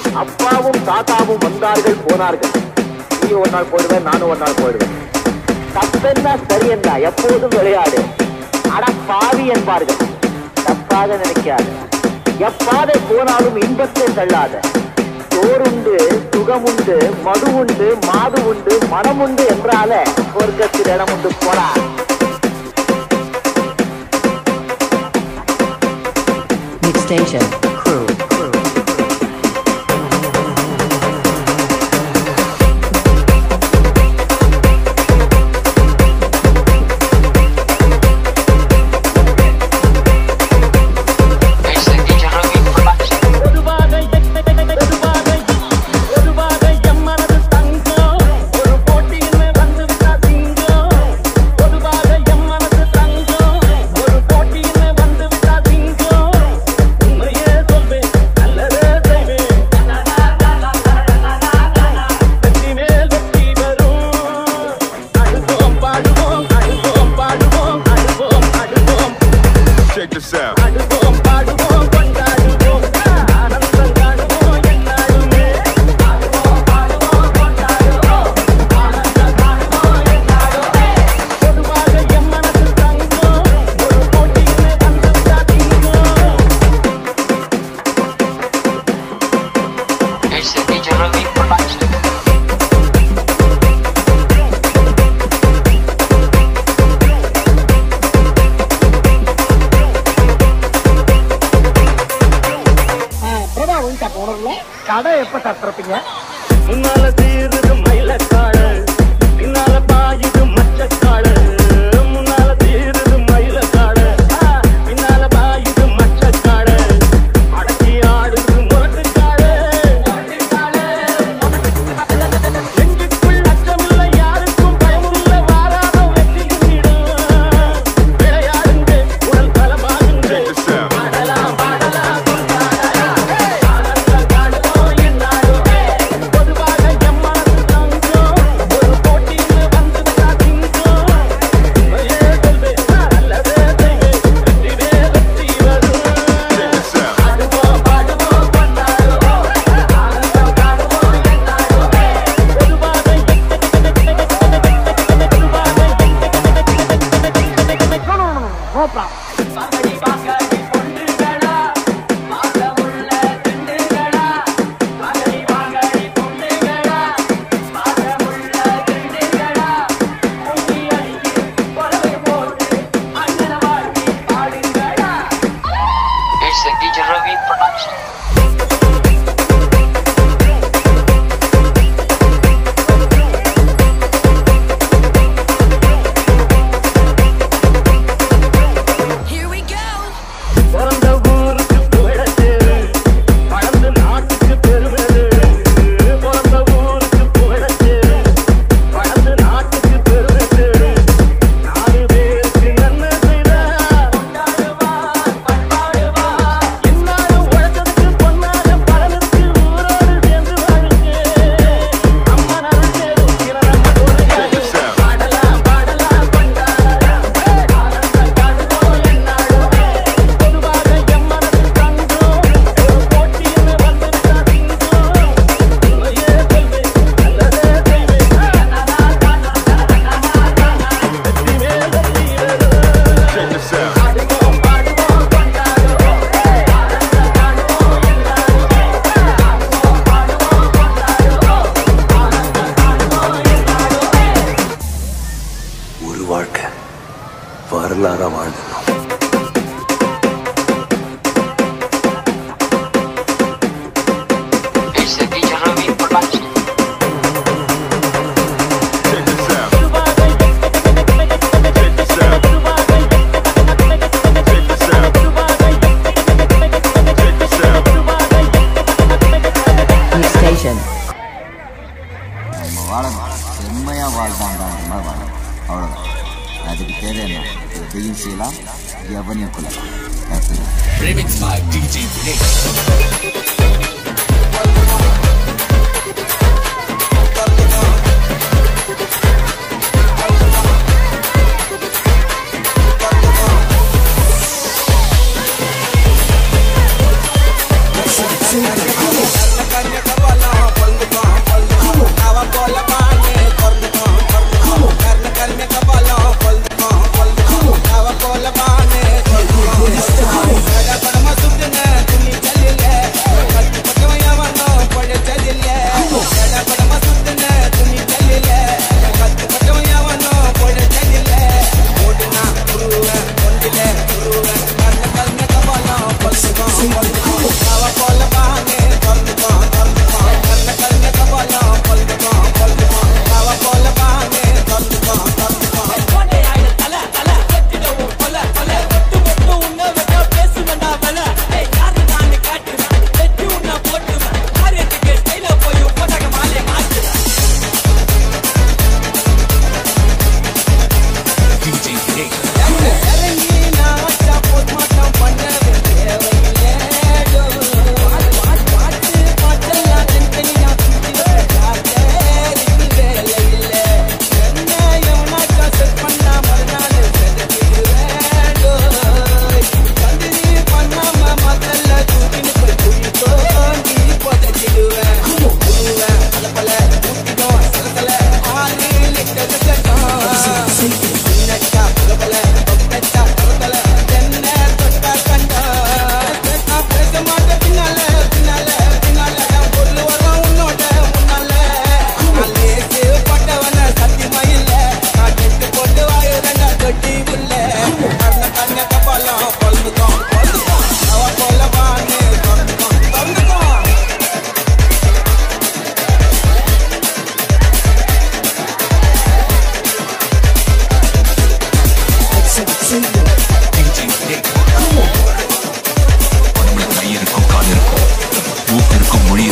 அப்பாவும் தாத்தாவும் வந்தார்கள் போனார்கள் நீ ஒரு நாள் போயிடுவேன் நானும் ஒரு நாள் போயிடுவேன் தப்பென்ன சரி என்ன எப்போதும் விளையாடு அட பாவி என்பார்கள் தப்பாக நினைக்காது எப்பாதை போனாலும் இன்பத்தை தள்ளாத சோறுண்டு சுகமுண்டு மது உண்டு மாது உண்டு மனம் உண்டு என்றால சொர்க்கத்தில் இடம் உண்டு போடா Mix Station Crew. It's the DJ Ravi production. பொதுவாக பொதுவாக பொதுவாக எம்மனது தங்கம் ஒரு போட்டியில் வந்து விட்டா சிங்கம் பொதுவாக எம்மனது தங்கம் ஒரு போட்டியில் வந்து விட்டா சிங்கம் உண்மையே சொல்வேன் நல்லதே செய்வேன் வெற்றி மேல் வெற்றி வரும் அழுவோம் பாடுவோம் அழுவோம் பாடுவோம் அழுவோம் அழுவோம் Check this out. அழுவோம் பாடுவோம் கொண்டாடுவோம் ஆனந்தம் காணுவோம் என்னாலுமே அழுவோம் பாடுவோம் கொண்டாடுவோம் ஆனந்தம் காணுவோம் என்னாலுமே பொதுவாக என் மனசு தங்கம் ஒரு போட்டியிலே வந்து விட்டாதீங்க It's the DJ Ravi production. கடை எப்ப தட்டுறப்பீங்க முன்னால தீருது மயிலக்காடு பின்னால பாயுது மச்சக்காடு முன்னால தீருது மயிலக்காடு ஆ, பின்னால பாயுது மச்சக்காடு அடக்கி ஆடுது முரட்டுக்காடு நெஞ்சுக்குள் அச்சமில்லை யாருக்கும் பயமில்லை வாராத வெற்றி விளையாடுங்க உடல் பலமாகுங்க Check this out. பாடலாம் பாடலாம் கொண்டாடலாம் ஆனந்தம் காணுவோம் என்னாலுமே பொதுவாக எம்மானது தங்கம் ஒரு போட்டியில் வந்து விட்டா திங்கம் உண்மையே சொல்வேன் நல்லதே செய்வேன் வெற்றிவே வெற்றி வரும் Check this out. ஆடுவோம் பாடுவோம் கொண்டாடுவோம் ஆனந்தம் காணுவோம் என்னாலுமே பொதுவாக பகடி பகடி பொண்ணுகளா பாசமுள்ள திண்டுகளா பகடி பகடி பொண்ணுகளா பாசமுள்ள திண்டுகளா பொங்கி அடிக்கு புடவை போட்டு அண்ணன வாழ்க்கை பாடுங்களா It's the DJ Ravi production. Here we go. பிறந்த ஊருக்கு புகழத்தேரு வளர்ந்த நாட்டுக்கு பெருமைது பிறந்த ஊருக்கு புகழத்தேரு வளர்ந்த நாட்டுக்கு பெருமைது நாலு பேருக்கு நன்மை செய்த கொண்டாடுவார் பண்பாடுவார் என்னாலும் உழைச்சதுக்கு பொன்னாக பலனுக்கு ஊரோடு சேர்ந்து வாழுங்க அம்மா நல் சேரும் கிரணம் கொள்கையாடு பாடலாம் பாடலாம் கொண்டாடலாம் ஆனந்தம் காணுவோம் என்னாலுமே பொதுவாக என் மனசு தங்கம் ஒரு போட்டியில் வந்து விட்டா சிங்கம் உண்மையே சொல்வேன் நல்லதே செய்வேன் வெற்றி மேல் வெற்றி வரும் Check this out. பாடுவோம் பாடுவோம் கொண்டாடுவோம் ஆனந்தம் காணுவோம் என்னாலுமே ஆடுவோம் பாடுவோம் கொண்டாடுவோம் ஆனந்தம் காணுவோம் என்னாலுமே ஒரு வாழ்க்கை வரலாறா வாழ்ந்துடணும் It's the DJ Ravi production. Check this out. Check this out. Check this out. Check this out. Mix Station நம்ம வாழணும் செம்மையாக வாழ்ந்தான்ற மாதிரி வாழணும் அவ்வளோதான் அதுக்கு தேவை என்ன எதையும் செய்யலாம் எவனையும் கொள்ளலாம் That's it. Carne, carne,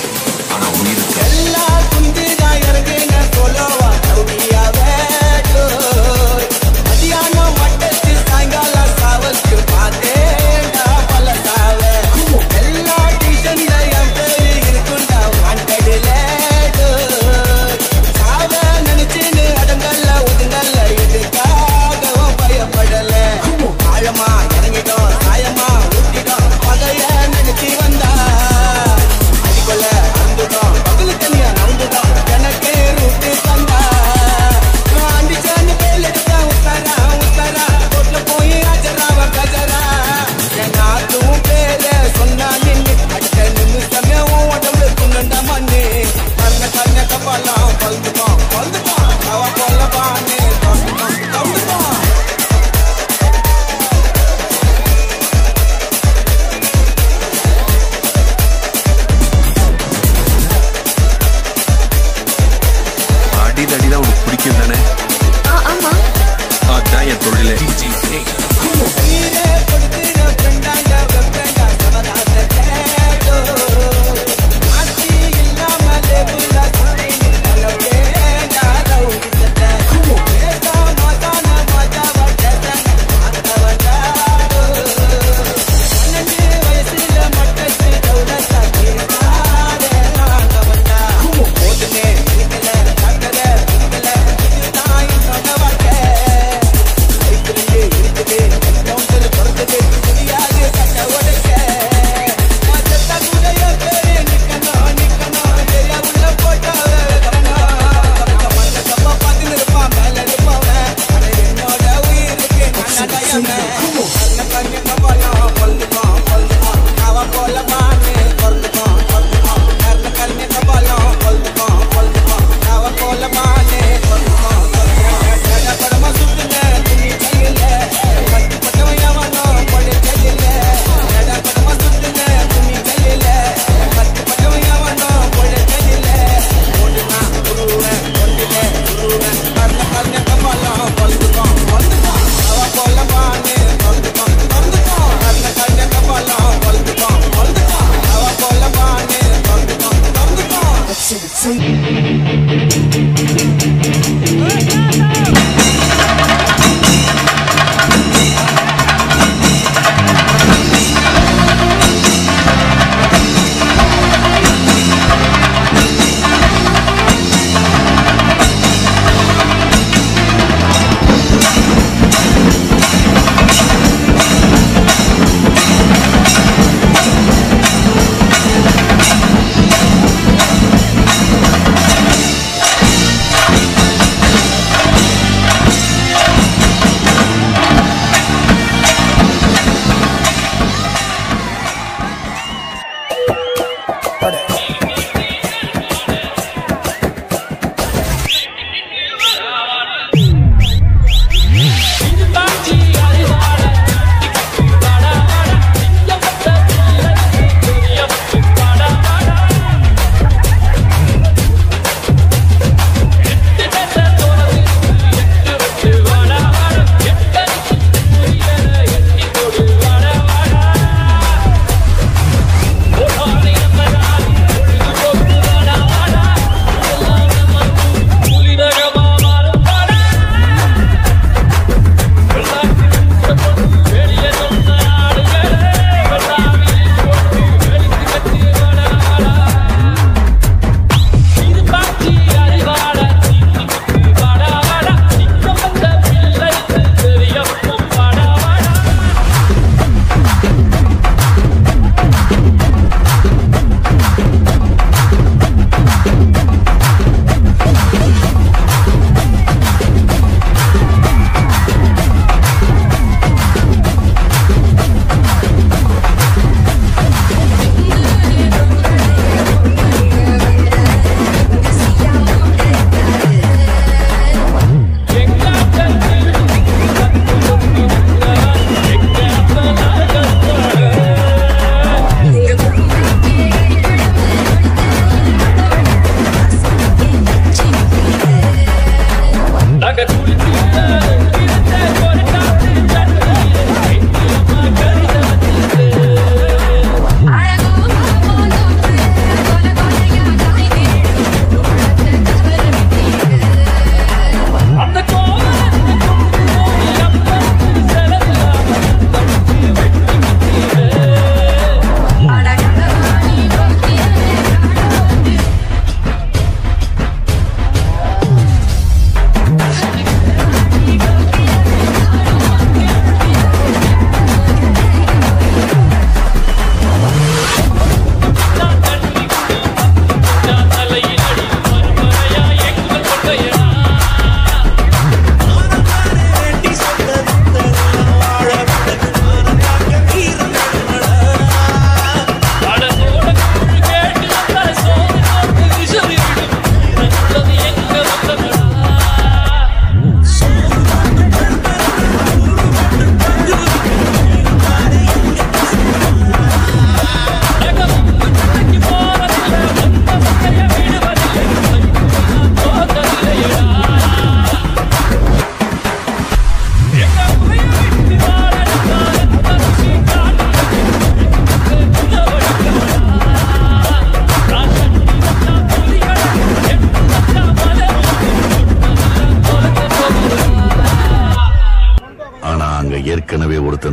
ஆனா உயிர் இருக்கு எல்லா குந்திதான் இறங்குங்க சொல்லவா ரவுடியாவே மதியானம் மட்டத்து சாயங்காலம் சாவலுக்கு பார்த்தேன்டா பல சாவே எல்லா டியூஷன்ல என் பேரு இருக்குண்டா வாண்டடுல சாவ நினைச்சுன்னு அடங்கல்ல ஒதுங்கல்ல இதுக்காகவும் பயப்படல ஆழமா இறங்கிட்டோம் சாயமா ஊட்டிட்டோம் பகைய நினைச்சு வந்தா அடிக்கொள்ள அந்துட்டோம் பகல் தனியா நம்புட்டோம் எனக்கு ரூட்டு தந்தா அண்டிச்சான்னு பேல் எடுத்தா உத்தாரா உத்தாரா ரோட்ல போய் ஆஜராவ கஜரா என் நாத்தும் பேர சொன்னா நின்னு அடுத்த நிமிஷமே உன் உடம்பு துண்ணண்டா மண்ணு கண்ண கண்ண கப்பாலாம் பழுந்துப்பான் பழுந்துப்பான் அவ கொல்ல பானே தொண்டுப்பான் தொண்டுப்பான் அடி தடி தான் உனக்கு பிடிக்கும் தானே அதான் என் தொழிலே நீரே கொடுக்கிற ஃப்ரெண்டாங்க வெப்பேண்டா சமதாச தேடோ ஆட்சி இல்லாம லேபுல சுத்தி நிலவேண்டா ரவுடிசத்தை ஏதோ மதான மஜாவ டேசங்க மாத்தவண்டாடோ பன்னெண்டு வயசுல மட்டத்து தௌலத்தா கேட்டாரே நாங்கவண்டா போதுமே நிக்கல காக்கல நிக்கல இதுதான் என்னோட வாழ்க்கை இருக்குது இருக்குது கவுண்டர் பிறந்தது தெரியாது கட்ட உடைக்க மத்தத்த கூட என் பேரு நிக்கணும் நிக்கணும் தெரியா உள்ள போட்டாவே வரணும் மத்த கப்பா பார்த்து இருப்பான் மேல இருப்பவன் அட என்னோட உயிருக்கு நான் தயமே கண்ண கண்ணு கப்பலாம் பொழுதுப்பான் பொழுதுப்பான் அவ போல மானு பொழுதுப்பான் பொழுதுப்பான் கண்ண கண்ணு கப்பலாம் பொழுதுப்பான் பொழுதுப்பான் அவ போல மானு பொழுதுப்பான் பொழுதுப்பான் படமா சுத்துங்க துணி கையில கட்டுப்பட்டவன் எவனோ கொடை கையில படமா சுத்துங்க துணி கையில கட்டுப்பட்டவன் எவனோ கொடை கையில ஒன்றுனா குருவன் ஒன்றிலே குருவன் கண்ண கண்ண கப்பலாம் பொழுதுப்பான் பொழுதுப்பான் அவ போல மானு பொழுதுப்பான் பொழுதுப்பான் கண்ண கண்ண கப்பலாம் பொழுதுப்பான் பொழுதுப்பான் அவ போல மானு பொழுதுப்பான் பொழுதுப்பான் வாடா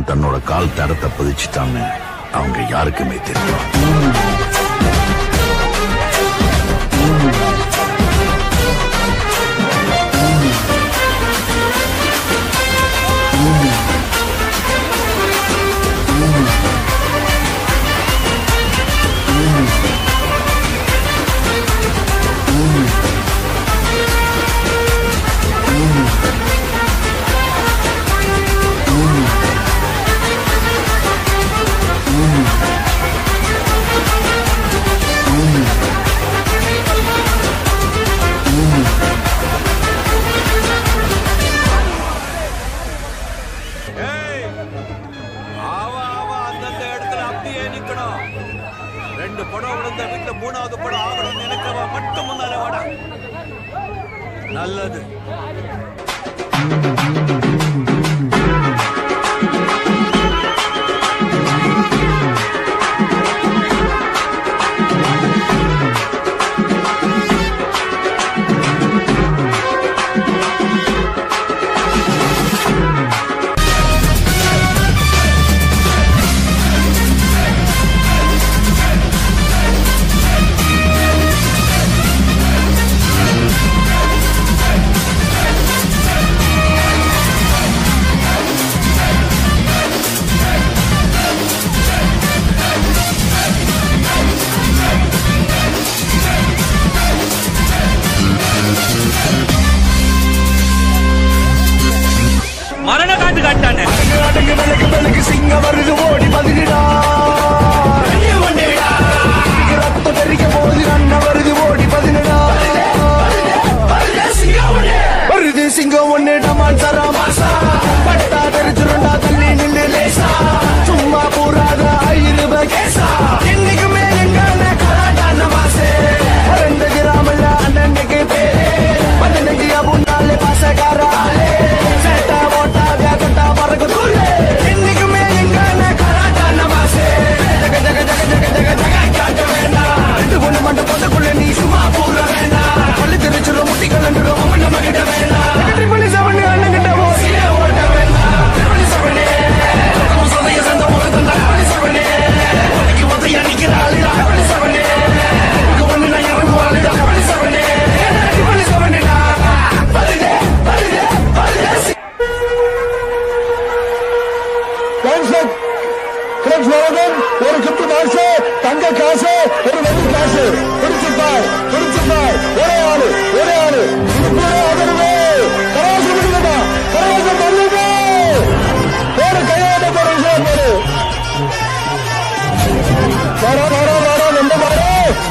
ஒருத்தன் தன்னோட கால் தடத்தை பதிச்சுட்டான்னு அவங்க யாருக்குமே தெரியும் ஆவ ஆவ அந்தந்த இடத்துல அப்படியே நிக்கணும் ரெண்டு படம் விழுந்த வீட்டுல மூணாவது படம் ஆகணும்னு நினைக்கிறவ மட்டும் முன்னால வாடா நல்லது மரண காட்டு காட்டானே சிங்க வருது ஓடி பதினடா ரத்த பெருக்க போது அண்ணா வருது ஓடி பதினடா வருது சிங்கம் ஒண்ணு டமான் சரா மாசா பட்டா தெரிஞ்சிருண்டா தள்ளி நில்லு லேசா சும்மா பூராத ஆயிரம் கேசா இன்னைக்குமே எங்க கலாட்டான மாசே ரெண்டு கிராமல்ல அண்ணனுக்கு பேரே பதினஞ்சு முன்னாலே பாசக்காரா சேட்டா போட்டா வியாக்கட்டா பறக்க தூளே இன்னைக்குமே எங்க கலாட்டான மாசே ஜக ஜக ஜக ஜக ஜக ஜக காட்ட வேண்டாம் ரெண்டு பொண்ணு மண்ட பொண்ணுக்குள்ள நீ சும்மா பூர வேண்டாம் பள்ளி தெரிச்சிடும் முட்டி கலந்துடும் அம்மன் நம்ம கிட்ட வேண்டாம் ட்ரிபிள் செவன் அண்ணன் கிட்ட ஓசியே ஓட்ட வேண்டாம் ட்ரிபிள் செவனே சந்தைய சந்த முகத்தம் ட்ரிபிள் செவனே உனக்கு உதய நிக்கிறாள் ட்ரிபிள் செவனே ஒண்ணு நான் இறங்குவாள் ட்ரிபிள் செவனே ட்ரிபிள் செவனேடா வருதே வருதே வருதே ஒரு குத்து காசு தங்க காசு ஒரு வெள்ளி காசு பிடிச்சிருப்பாய் பிடிச்சிருப்பாய் ஒரே ஆளு ஒரே ஆளு இதுக்கு ஒரே ஆதரவு கராசம் பண்ணுங்கடா கராசம் பண்ணுங்க ஒரு கையாட போற விஷயம் போடு வாடா வாடா வாடா நம்ம வாடா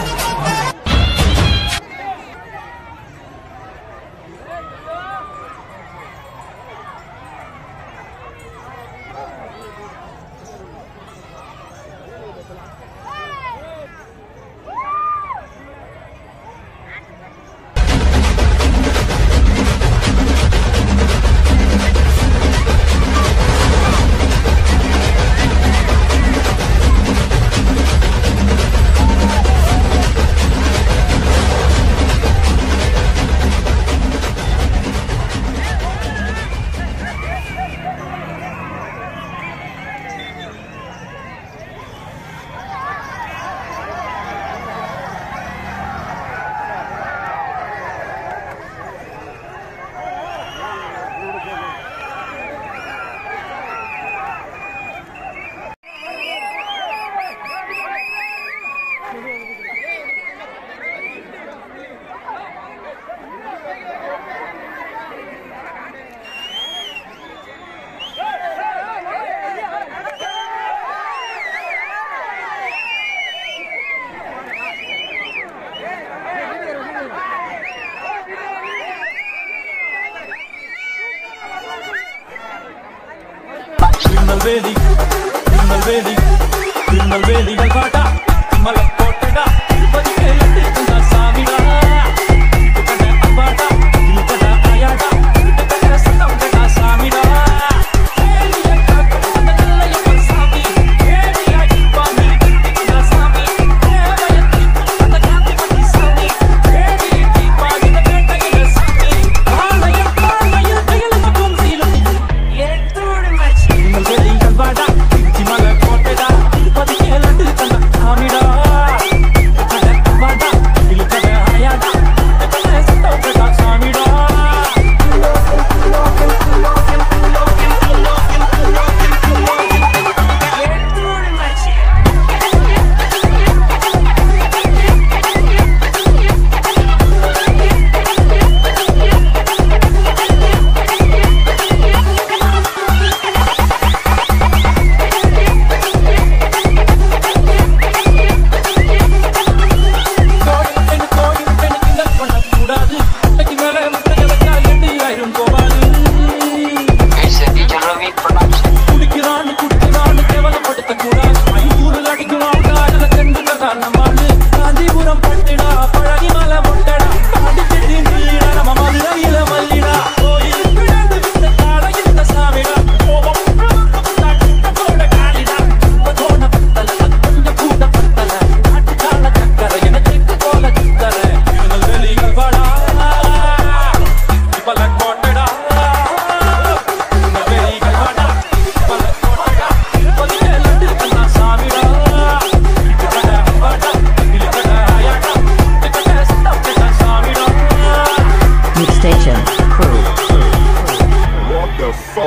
திருநெல்வேலி திருநெல்வேலி திருநெல்வேலிகள் பாட்டா மலை கோட்டடா திருப்பதி லட்டு கண்டா சாமிடா கண்ட அம்பாடா திருக்கட ஆயாடா திருக்கட சத்தம் கண்டா சாமிடா ஏலிய காக்க வந்த நல்லையப்பன் சாமி ஏலிய இப்பாமி கண்டா சாமி தேவயத்தி அந்த காந்தி பட்டி சாமி ஏலிய இப்பாமி இந்த கேட்டையில சாமி ஆலயம் ஆலயம் கையில் மட்டும் சீலம் திருநெல்வேலிகள்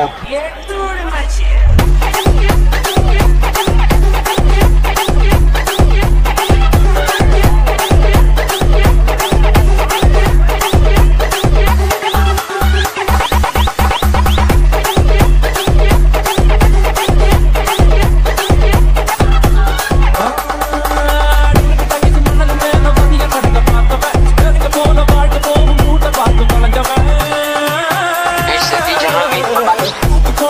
It's the DJ Ravi.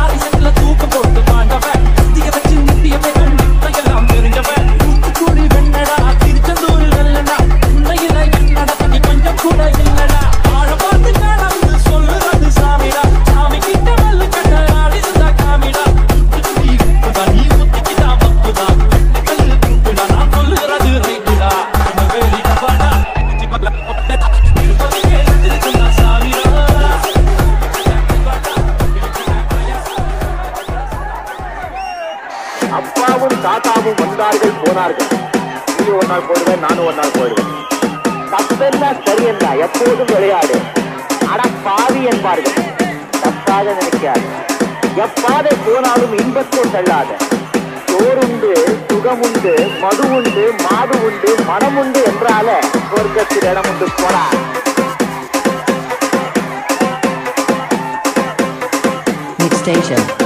அப்பாவும் தாத்தாவும் வந்தார்கள் போனார்கள் நீ ஒரு நாள் போடுவேன் நானும் ஒரு நாள் போயிடுவேன் தப்பென்ன சரியென்ன எப்போதும் விளையாடு அட பாவி என்பார்கள் தப்பாக நினைக்காது எப்பாதை போனாலும் இன்பத்தை தள்ளாத சோறுண்டு சுகமுண்டு மது உண்டு மாடு உண்டு மனம் உண்டு என்றால சொர்க்கத்தில் இடம் உண்டு போனா Mixstation.